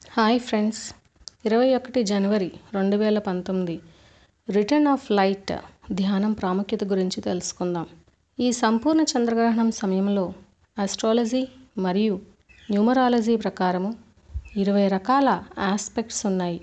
hi friends ఇరవై ఒకటి జనవరి రెండు వేల పంతొమ్మిది రిటర్న్ ఆఫ్ లైట్ ధ్యానం ప్రాముఖ్యత గురించి తెలుసుకుందాం ఈ సంపూర్ణ చంద్రగ్రహణం సమయంలో ఆస్ట్రాలజీ మరియు న్యూమరాలజీ ప్రకారము ఇరవై రకాల ఆస్పెక్ట్స్ ఉన్నాయి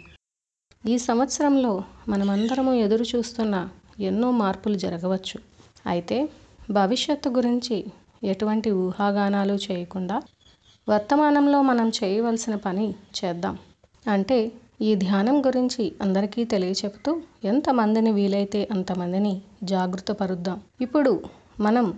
ఈ సంవత్సరంలో మనమందరము ఎదురు చూస్తున్న ఎన్నో మార్పులు జరగవచ్చు అయితే భవిష్యత్తు గురించి ఎటువంటి ఊహాగానాలు చేయకుండా వర్తమానంలో మనం చేయవలసిన పని చేద్దాం అంటే ఈ ధ్యానం గురించి అందరికీ తెలియచెప్తూ ఎంతమందిని వీలైతే అంతమందిని జాగృత పరుద్దాం ఇప్పుడు మనం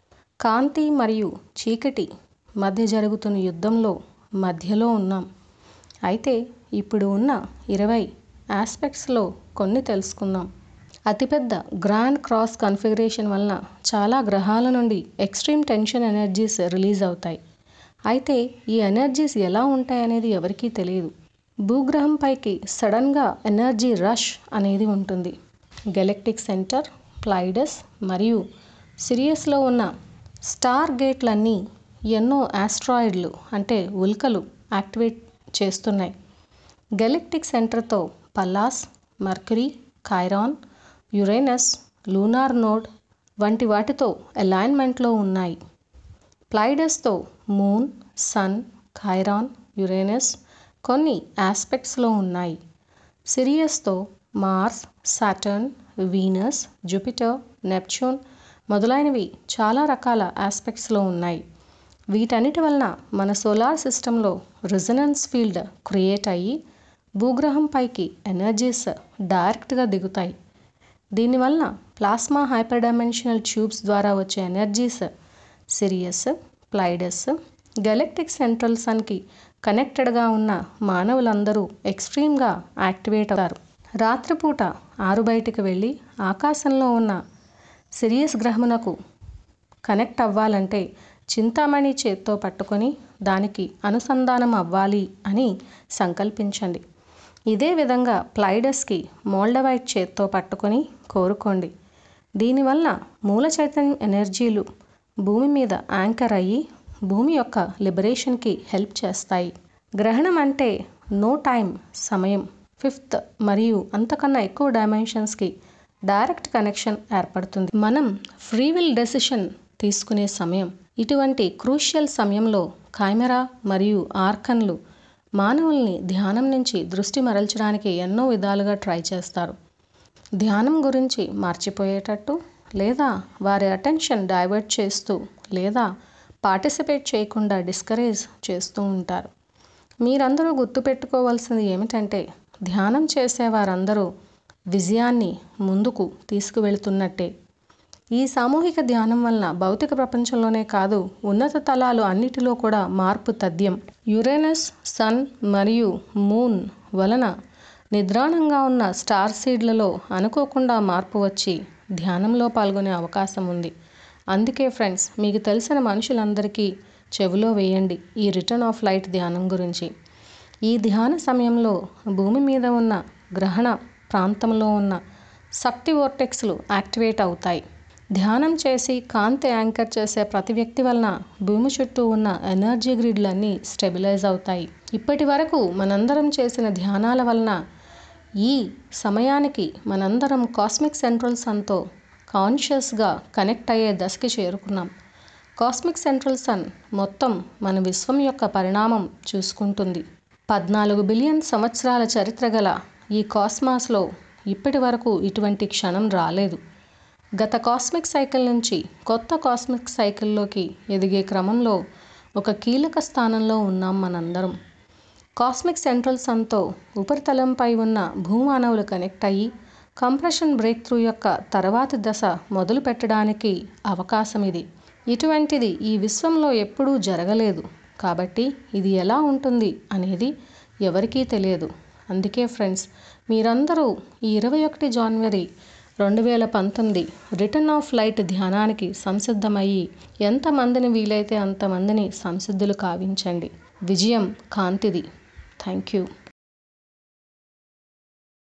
కాంతి మరియు చీకటి మధ్య జరుగుతున్న యుద్ధంలో మధ్యలో ఉన్నాం అయితే ఇప్పుడు ఉన్న ఇరవై ఆస్పెక్ట్స్లో కొన్ని తెలుసుకుందాం అతిపెద్ద గ్రాండ్ క్రాస్ కన్ఫిగరేషన్ వలన చాలా గ్రహాల నుండి ఎక్స్ట్రీమ్ టెన్షన్ ఎనర్జీస్ రిలీజ్ అవుతాయి అయితే ఈ ఎనర్జీస్ ఎలా ఉంటాయనేది ఎవరికీ తెలియదు భూగ్రహంపైకి సడన్గా ఎనర్జీ రష్ అనేది ఉంటుంది గెలెక్టిక్ సెంటర్ ప్లైడస్ మరియు సిరియస్లో ఉన్న స్టార్ గేట్లన్నీ ఎన్నో ఆస్ట్రాయిడ్లు అంటే ఉల్కలు యాక్టివేట్ చేస్తున్నాయి గెలెక్టిక్ సెంటర్తో Pallas Mercury Chiron Uranus lunar node వంటి వాటితో అలైన్మెంట్లో ఉన్నాయి ప్లైడస్తో మూన్ సన్ ఖైరాన్ యురేనస్ కొన్ని ఆస్పెక్ట్స్లో ఉన్నాయి సిరియస్తో Mars Saturn Venus Jupiter Neptune మొదలైనవి చాలా రకాల ఆస్పెక్ట్స్లో ఉన్నాయి వీటన్నిటి వలన మన సోలార్ సిస్టంలో రిజనెన్స్ ఫీల్డ్ క్రియేట్ అయ్యి భూగ్రహం పైకి ఎనర్జీస్ డైరెక్ట్గా దిగుతాయి దీనివల్ల ప్లాస్మా హైపర్ డైమెన్షనల్ ట్యూబ్స్ ద్వారా వచ్చే energies Sirius Pleiades galactic central సన్కి కనెక్టెడ్గా ఉన్న మానవులందరూ ఎక్స్ట్రీమ్గా యాక్టివేట్ అవుతారు రాత్రిపూట ఆరు బయటికి వెళ్ళి ఆకాశంలో ఉన్న సిరియస్ గ్రహమునకు కనెక్ట్ అవ్వాలంటే చింతామణి చేత్తో పట్టుకొని దానికి అనుసంధానం అవ్వాలి అని సంకల్పించండి ఇదే విధంగా ప్లైడస్కి మోల్డవైట్ చేత్తో పట్టుకొని కోరుకోండి దీనివల్ల మూల చైతన్యం ఎనర్జీలు భూమి మీద యాంకర్ అయ్యి భూమి యొక్క లిబరేషన్కి హెల్ప్ చేస్తాయి గ్రహణం అంటే నో టైం సమయం ఫిఫ్త్ మరియు అంతకన్నా ఎక్కువ డైమెన్షన్స్కి డైరెక్ట్ కనెక్షన్ ఏర్పడుతుంది మనం ఫ్రీ విల్ డెసిషన్ తీసుకునే సమయం ఇటువంటి క్రూషియల్ సమయంలో కెమెరా మరియు ఆర్కన్లు మానవుల్ని ధ్యానం నుంచి దృష్టి మరల్చడానికి ఎన్నో విధాలుగా ట్రై చేస్తారు ధ్యానం గురించి మర్చిపోయేటట్టు లేదా వారి అటెన్షన్ డైవర్ట్ చేస్తూ లేదా పార్టిసిపేట్ చేయకుండా డిస్కరేజ్ చేస్తూ ఉంటారు మీరందరూ గుర్తుపెట్టుకోవాల్సింది ఏమిటంటే ధ్యానం చేసే వారందరూ విజయాన్ని ముందుకు తీసుకువెళుతున్నట్టే ఈ సామూహిక ధ్యానం వలన భౌతిక ప్రపంచంలోనే కాదు ఉన్నత తలాలు అన్నిటిలో కూడా మార్పు తథ్యం యురేనస్ సన్ మరియు మూన్ వలన నిద్రాణంగా ఉన్న స్టార్ సీడ్లలో అనుకోకుండా మార్పు వచ్చి ధ్యానంలో పాల్గొనే అవకాశం ఉంది అందుకే ఫ్రెండ్స్ మీకు తెలిసిన మనుషులందరికీ చెవిలో వేయండి ఈ రిటర్న్ ఆఫ్ లైట్ ధ్యానం గురించి ఈ ధ్యాన సమయంలో భూమి మీద ఉన్న గ్రహణ ప్రాంతంలో ఉన్న శక్తి వోర్టెక్స్లు యాక్టివేట్ అవుతాయి ధ్యానం చేసి కాంతి యాంకర్ చేసే ప్రతి వ్యక్తి వలన భూమి చుట్టూ ఉన్న ఎనర్జీ గ్రిడ్లన్నీ స్టెబిలైజ్ అవుతాయి ఇప్పటి వరకు మనందరం చేసిన ధ్యానాల వలన ఈ సమయానికి మనందరం కాస్మిక్ సెంట్రల్ సన్తో కాన్షియస్గా కనెక్ట్ అయ్యే దశకి చేరుకున్నాం కాస్మిక్ సెంట్రల్ సన్ మొత్తం మన విశ్వం యొక్క పరిణామం చూసుకుంటుంది పద్నాలుగు బిలియన్ సంవత్సరాల చరిత్ర గల ఈ కాస్మాస్లో ఇప్పటి వరకు ఇటువంటి క్షణం రాలేదు గత కాస్మిక్ సైకిల్ నుంచి కొత్త కాస్మిక్ సైకిల్లోకి ఎదిగే క్రమంలో ఒక కీలక స్థానంలో ఉన్నాం మనందరం కాస్మిక్ సెంట్రల్ సన్తో ఉపరితలంపై ఉన్న భూమానవులు కనెక్ట్ అయ్యి కంప్రెషన్ బ్రేక్ త్రూ యొక్క తర్వాతి దశ మొదలు పెట్టడానికి అవకాశం ఇది ఇటువంటిది ఈ విశ్వంలో ఎప్పుడూ జరగలేదు కాబట్టి ఇది ఎలా ఉంటుంది అనేది ఎవరికీ తెలియదు అందుకే ఫ్రెండ్స్ మీరందరూ ఈ ఇరవై ఒకటి జనవరి రెండు వేల పంతొమ్మిది రిటర్న్ ఆఫ్ లైట్ ధ్యానానికి సంసిద్ధమయ్యి ఎంతమందిని వీలైతే అంతమందిని సంసిద్ధులు కావించండి విజయం కాంతిది థ్యాంక్ యూ